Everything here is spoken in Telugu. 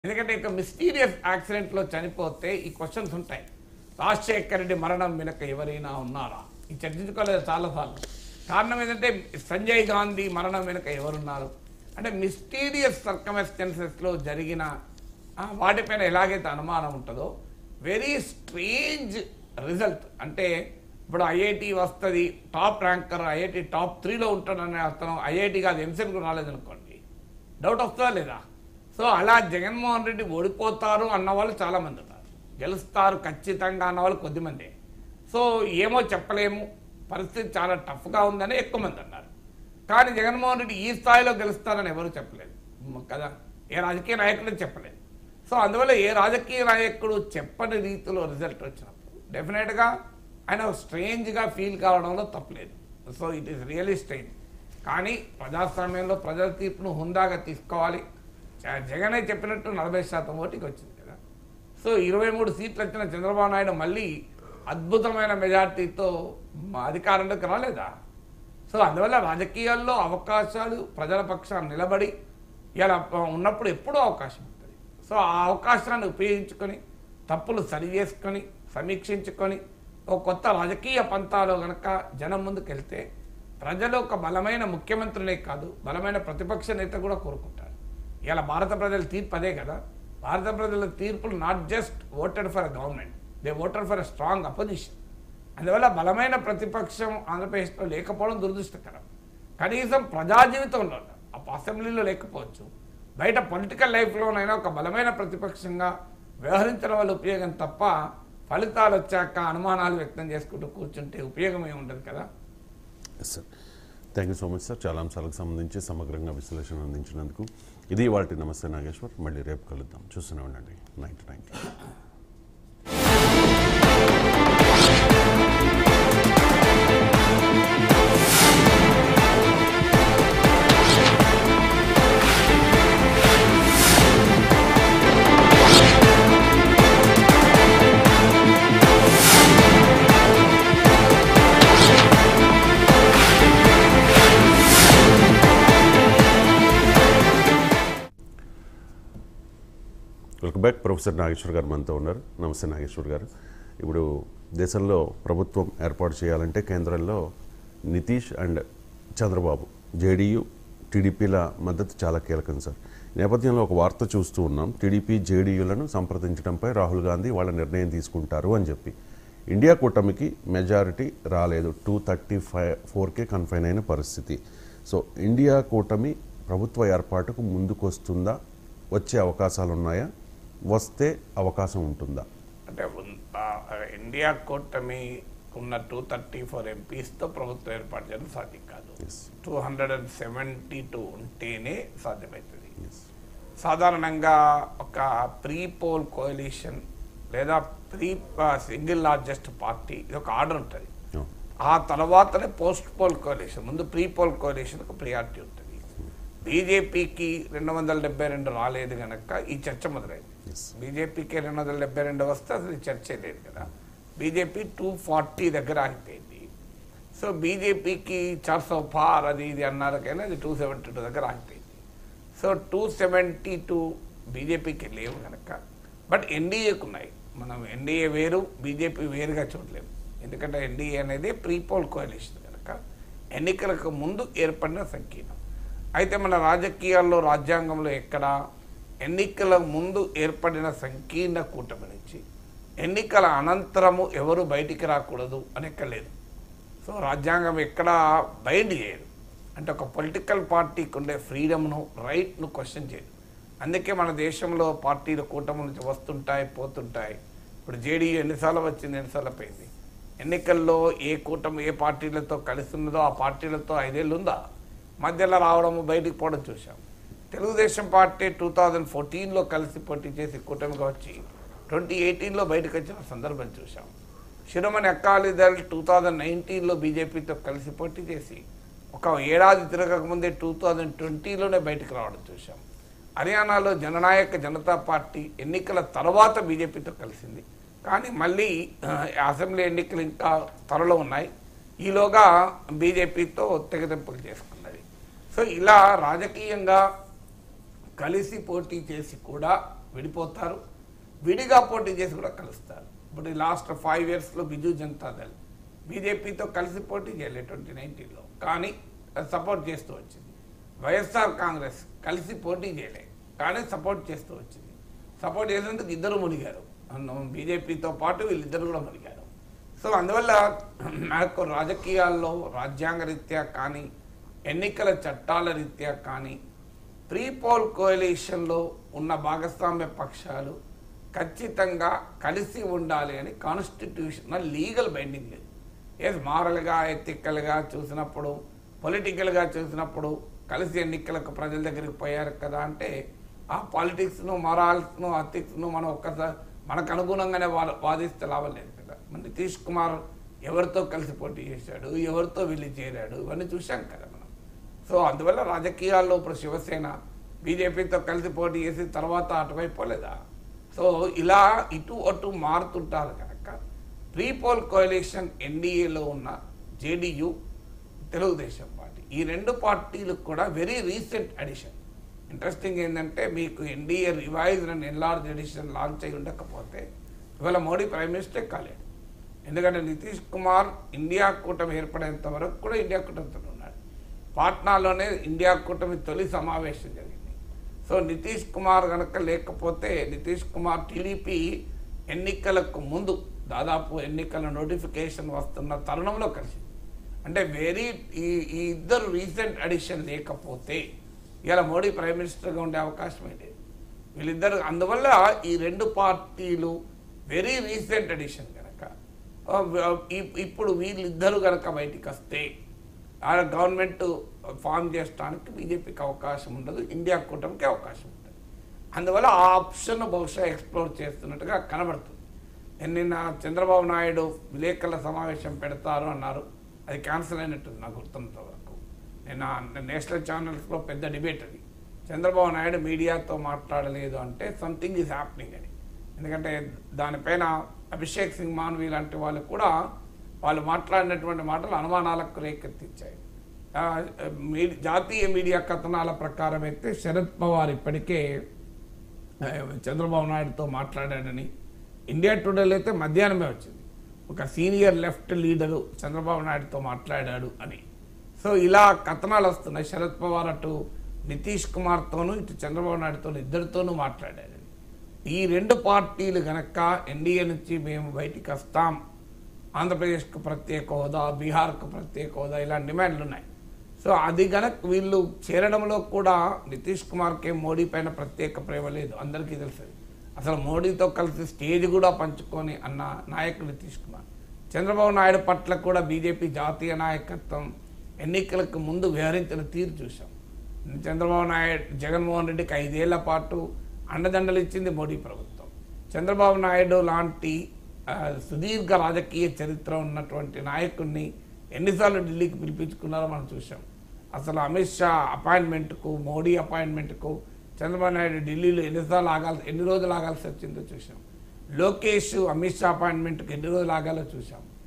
ఎందుకంటే ఇక మిస్టీరియస్ యాక్సిడెంట్లో చనిపోతే ఈ క్వశ్చన్స్ ఉంటాయి రాజశేఖర రెడ్డి మరణం వెనుక ఎవరైనా ఉన్నారా ఈ చర్చించుకోలేదు చాలాసార్లు కారణం ఏంటంటే సంజయ్ గాంధీ మరణం వెనుక ఎవరున్నారు అంటే మిస్టీరియస్ సర్కమెస్టెన్సెస్లో జరిగిన ఆ, వాటిపైన ఎలాగైతే అనుమానం ఉంటుందో వెరీ స్ట్రేంజ్ రిజల్ట్ అంటే ఇప్పుడు ఐఐటి వస్తుంది టాప్ ర్యాంకర్ ఐఐటి టాప్ త్రీలో ఉంటాడనే అతను ఐఐటి కాదు ఎంసెట్కు రాలేదనుకోండి డౌట్ వస్తుందా లేదా సో అలా జగన్మోహన్ రెడ్డి ఓడిపోతారు అన్న వాళ్ళు చాలామంది ఉన్నారు గెలుస్తారు ఖచ్చితంగా అన్న వాళ్ళు కొద్దిమంది సో ఏమో చెప్పలేము పరిస్థితి చాలా టఫ్గా ఉందని ఎక్కువ మంది అన్నారు కానీ జగన్మోహన్ రెడ్డి ఈ స్థాయిలో గెలుస్తారని ఎవరు చెప్పలేదు మ- కదా ఏ రాజకీయ నాయకుడు చెప్పలేదు సో అందువల్ల ఏ రాజకీయ నాయకుడు చెప్పని రీతిలో రిజల్ట్ వచ్చినప్పుడు డెఫినెట్గా ఆయన స్ట్రేంజ్గా ఫీల్ కావడంలో తప్పలేదు so it is really strange కానీ ప్రజాస్వామ్యంలో ప్రజల తీర్పును హుందాగా తీసుకోవాలి జ- జగనే చెప్పినట్టు నలభై శాతం ఓటికి వచ్చింది కదా సో ఇరవై మూడు సీట్లు వచ్చిన చంద్రబాబు నాయుడు మళ్ళీ అద్భుతమైన మెజార్టీతో మ- అధికారంలోకి రాలేదా సో అందువల్ల రాజకీయాల్లో అవకాశాలు ప్రజల పక్షాన్ని నిలబడి ఇలా ఉన్నప్పుడు ఎప్పుడూ అవకాశం ఉంటుంది సో ఆ అవకాశాన్ని ఉపయోగించుకొని తప్పులు సరి చేసుకొని సమీక్షించుకొని ఒక కొత్త రాజకీయ పంతాలో గనక జనం ముందుకు వెళ్తే ప్రజలు ఒక బలమైన ముఖ్యమంత్రినే కాదు బలమైన ప్రతిపక్ష నేత కూడా కోరుకుంటారు ఇలా భారత ప్రజల తీర్పు అదే కదా భారత ప్రజల తీర్పులు not just voted for a government they voted for a strong opposition అందువల్ల బలమైన ప్రతిపక్షం ఆంధ్రప్రదేశ్లో లేకపోవడం దురదృష్టకరం కనీసం ప్రజా జీవితంలో ఆ అసెంబ్లీలో లేకపోవచ్చు బయట పొలిటికల్ లైఫ్లోనైనా ఒక బలమైన ప్రతిపక్షంగా వ్యవహరించడం వల్ల ఉపయోగం తప్ప ఫలితాలు వచ్చాక అనుమానాలు వ్యక్తం చేసుకుంటూ కూర్చుంటే ఉపయోగం ఏమి ఉండదు కదా yes sir thank you so much sir చాలా అంశాలకు సంబంధించి సమగ్రంగా విశ్లేషణ అందించినందుకు ఇది వాటి నమస్తే నాగేశ్వర్ మళ్ళీ రేపు కలుద్దాం చూస్తూనే ఉండండి ninety ninety welcome back professor Nageswar garu మనతో ఉన్నారు నమస్తే నాగేశ్వర్ గారు ఇప్పుడు దేశంలో ప్రభుత్వం ఏర్పాటు చేయాలంటే కేంద్రంలో నితీష్ అండ్ చంద్రబాబు జేడీయూ టీడీపీల మద్దతు చాలా కీలకం సార్ ఈ నేపథ్యంలో ఒక వార్త చూస్తూ ఉన్నాం టీడీపీ జేడీయూలను సంప్రదించడంపై రాహుల్ గాంధీ వాళ్ళ నిర్ణయం తీసుకుంటారు అని చెప్పి ఇండియా కూటమికి మెజారిటీ రాలేదు టూ థర్టీ ఫైవ్ ఫోర్కే కన్ఫైన్ అయిన పరిస్థితి సో ఇండియా కూటమి ప్రభుత్వ ఏర్పాటుకు ముందుకొస్తుందా వచ్చే అవకాశాలు ఉన్నాయా వస్తే అవకాశం ఉంటుందా అంటే ఉన్- ఆ, ఇండియా కూటమి ఉన్న టూ థర్టీ ఫోర్ ఎంపీస్తో ప్రభుత్వం ఏర్పాటు చేయడం సాధ్యం కాదు yes two hundred and seventy two ఉంటేనే సాధ్యమవుతుంది ఎస్ సాధారణంగా ఒక ప్రీ పోల్ కోalition లేదా ప్రీ సింగిల్ లార్జెస్ట్ పార్టీ ఇది ఒక ఆర్డర్ ఉంటుంది ఆ తర్వాతనే పోస్ట్ పోల్ కోalition ముందు ప్రీ పోల్ కోalition ఒక ప్రియారిటీ ఉంటుంది బీజేపీకి రెండు వందల డెబ్బై రెండు రాలేదు కనుక ఈ చర్చ మొదలైంది ఎస్ బీజేపీకి రెండు వందల డెబ్బై రెండు వస్తే అసలు ఈ చర్చే లేదు కదా బీజేపీ టూ ఫార్టీ దగ్గర ఆగిపోయింది సో బీజేపీకి చార్ సో పార్ అది ఇది అన్నారు కానీ అది టూ సెవెంటీ టూ దగ్గర ఆగిపోయింది సో టూ సెవెంటీ టూ బీజేపీకి లేవు కనుక బట్ ఎన్డీఏకి ఉన్నాయి మనం ఎన్డీఏ వేరు బీజేపీ వేరుగా చూడలేము ఎందుకంటే ఎన్డీఏ అనేది ప్రీ పోల్ కోalition కనుక ఎన్నికలకు ముందు ఏర్పడిన సంకీర్ణం అయితే మన రాజకీయాల్లో రాజ్యాంగంలో ఎక్కడ ఎన్నికల ముందు ఏర్పడిన సంకీర్ణ కూటమి నుంచి ఎన్నికల అనంతరము ఎవరు బయటికి రాకూడదు అని ఎక్కడ లేదు సో రాజ్యాంగం ఎక్కడ బైండ్ చేయదు అంటే ఒక పొలిటికల్ పార్టీకి ఉండే ఫ్రీడమ్ను రైట్ను క్వశ్చన్ చేయదు అందుకే మన దేశంలో పార్టీలు కూటమి నుంచి వస్తుంటాయి పోతుంటాయి ఇప్పుడు జేడీయూ ఎన్నిసార్లు వచ్చింది ఎన్నిసార్లు పోయింది ఎన్నికల్లో ఏ కూటమి ఏ పార్టీలతో కలిసి ఉన్నదో ఆ పార్టీలతో ఐదేళ్ళు ఉందా మధ్యలో రావడం బయటికి పోవడం చూసాం తెలుగుదేశం పార్టీ టూ థౌజండ్ ఫోర్టీన్లో కలిసి పోటీ చేసి కూటమిగా వచ్చి ట్వంటీ ఎయిటీన్లో బయటకు వచ్చిన సందర్భం చూసాం శిరోమణి అకాలీదళ్ టూ థౌజండ్ నైన్టీన్లో బీజేపీతో కలిసి పోటీ చేసి ఒక ఏడాది తిరగక ముందే టూ థౌజండ్ ట్వంటీలోనే బయటకు రావడం చూసాం హర్యానాలో జననాయక జనతా పార్టీ ఎన్నికల తర్వాత బీజేపీతో కలిసింది కానీ మళ్ళీ ఆ, అసెంబ్లీ ఎన్నికలు ఇంకా త్వరలో ఉన్నాయి ఈలోగా బీజేపీతో తెగదెంపులు చేసుకున్నది సో ఇలా రాజకీయంగా కలిసి పోటీ చేసి కూడా విడిపోతారు విడిగా పోటీ చేసి కూడా కలుస్తారు ఇప్పుడు ఈ లాస్ట్ ఫైవ్ ఇయర్స్లో బిజు జనతాదళ్ బీజేపీతో కలిసి పోటీ చేయలేదు ట్వంటీ నైన్టీన్లో కానీ సపోర్ట్ చేస్తూ వచ్చింది వైఎస్ఆర్ కాంగ్రెస్ కలిసి పోటీ చేయలే కానీ సపోర్ట్ చేస్తూ వచ్చింది సపోర్ట్ చేసేందుకు ఇద్దరు మునిగారు బీజేపీతో పాటు వీళ్ళిద్దరు కూడా మునిగారు సో అందువల్ల నాకు రాజకీయాల్లో రాజ్యాంగ రీత్యా కానీ ఎన్నికల చట్టాల రీత్యా కానీ ప్రీ పోల్ కోయలేషన్లో ఉన్న భాగస్వామ్య పక్షాలు ఖచ్చితంగా కలిసి ఉండాలి అని కాన్స్టిట్యూషనల్ లీగల్ బైండింగ్ లేదు ఏది మారల్గా ఎథికల్గా చూసినప్పుడు పొలిటికల్గా చూసినప్పుడు కలిసి ఎన్నికలకు ప్రజల దగ్గరికి పోయారు కదా అంటే ఆ పాలిటిక్స్ను మొరాల్స్ను అథిక్స్ను మనం ఒక్కసారి మనకు అనుగుణంగానే వా- వాదిస్తే లాభం లేదు కదా మన నితీష్ కుమార్ ఎవరితో కలిసి పోటీ చేశాడు ఎవరితో వెళ్ళి చేరాడు ఇవన్నీ చూశాం కదా మనం సో అందువల్ల రాజకీయాల్లో ఇప్పుడు శివసేన బీజేపీతో కలిసి పోటీ చేసి తర్వాత అటువైపు పోలేదా సో ఇలా ఇటు అటు మారుతుంటారు కనుక ప్రీ పోల్ కోయలేషన్ ఎన్డీఏలో ఉన్న జేడీయూ తెలుగుదేశం పార్టీ ఈ రెండు పార్టీలు కూడా వెరీ రీసెంట్ అడిషన్ ఇంట్రెస్టింగ్ ఏంటంటే మీకు NDA revise and enlarge edition launch అయి ఉండకపోతే ఇవాళ మోడీ ప్రైమ్ మినిస్టర్ కాలేడు ఎందుకంటే నితీష్ కుమార్ ఇండియా కూటమి ఏర్పడేంత వరకు కూడా ఇండియా కూటమితో ఉన్నాడు పాట్నాలోనే ఇండియా కూటమి తొలి సమావేశం జరిగింది సో నితీష్ కుమార్ కనుక లేకపోతే నితీష్ కుమార్ టీడీపీ ఎన్నికలకు ముందు దాదాపు ఎన్నికల నోటిఫికేషన్ వస్తున్న తరుణంలో కలిసింది అంటే వెరీ ఈ ఈ ఇద్దరు రీసెంట్ అడిషన్ లేకపోతే ఇలా మోడీ ప్రైమ్ మినిస్టర్గా ఉండే అవకాశమే లేదు వీళ్ళిద్దరు అందువల్ల ఈ రెండు పార్టీలు వెరీ రీసెంట్ అడిషన్ కనుక ఆ, ఈ- ఇప్పుడు వీళ్ళిద్దరు కనుక బయటికి వస్తే ఆ గవర్నమెంట్ ఫామ్ చేయడానికి బీజేపీకి అవకాశం ఉండదు ఇండియా కూటమికి అవకాశం ఉంటుంది అందువల్ల ఆ ఆప్షన్ బహుశా ఎక్స్ప్లోర్ చేస్తున్నట్టుగా కనబడుతుంది నేను నిన్న చంద్రబాబు నాయుడు విలేకరుల సమావేశం పెడతారు అన్నారు అది క్యాన్సిల్ అయినట్టుంది నాకు గుర్తున్నంత వరకు నిన్న నేషనల్ ఛానల్స్లో పెద్ద డిబేట్ అది చంద్రబాబు నాయుడు మీడియాతో మాట్లాడలేదు అంటే సంథింగ్ ఈజ్ హ్యాపెనింగ్ అని ఎందుకంటే దానిపైన అభిషేక్ సింగ్ మాన్వి లాంటి వాళ్ళు కూడా వాళ్ళు మాట్లాడినటువంటి మాటలు అనుమానాలకు రేకెత్తించాయి ఆ, మీ- జాతీయ మీడియా కథనాల ప్రకారం అయితే శరద్ పవార్ ఇప్పటికే ఆ, చంద్రబాబు నాయుడుతో మాట్లాడాడని ఇండియా టుడేలో అయితే మధ్యాహ్నమే వచ్చింది ఒక సీనియర్ లెఫ్ట్ లీడరు చంద్రబాబు నాయుడుతో మాట్లాడాడు అని సో ఇలా కథనాలు వస్తున్నాయి శరద్ పవార్ అటు నితీష్ కుమార్తోనూ ఇటు చంద్రబాబు నాయుడుతోనూ ఇద్దరితోనూ మాట్లాడాడని ఈ రెండు పార్టీలు గనక ఎన్డీఏ నుంచి మేము బయటికి వస్తాం ఆంధ్రప్రదేశ్కు ప్రత్యేక హోదా బీహార్కు ప్రత్యేక హోదా ఇలాంటి డిమాండ్లు ఉన్నాయి సో అది గనక వీళ్ళు చేరడంలో కూడా నితీష్ కుమార్కి ఏం మోడీ పైన ప్రత్యేక ప్రేమ లేదు అందరికీ తెలుసు అసలు మోడీతో కలిసి స్టేజ్ కూడా పంచుకొని అన్న నాయకుడు నితీష్ కుమార్ చంద్రబాబు నాయుడు పట్ల కూడా బీజేపీ జాతీయ నాయకత్వం ఎన్నికలకు ముందు వ్యవహరించిన తీరు చూసాం చంద్రబాబు నాయుడు జగన్మోహన్ రెడ్డికి ఐదేళ్ల పాటు అండదండలు ఇచ్చింది మోడీ ప్రభుత్వం చంద్రబాబు నాయుడు లాంటి ఆ, సుదీర్ఘ రాజకీయ చరిత్ర ఉన్నటువంటి నాయకుడిని ఎన్నిసార్లు ఢిల్లీకి పిలిపించుకున్నారో మనం చూసాం అసలు అమిత్ షా అపాయింట్మెంట్కు మోడీ అపాయింట్మెంట్కు చంద్రబాబు నాయుడు ఢిల్లీలో ఎన్నిసార్లు ఆగాల్సి ఎన్ని రోజులు ఆగాల్సి వచ్చిందో చూసాం లోకేష్ అమిత్ షా అపాయింట్మెంట్కి ఎన్ని రోజులు ఆగాలో చూసాం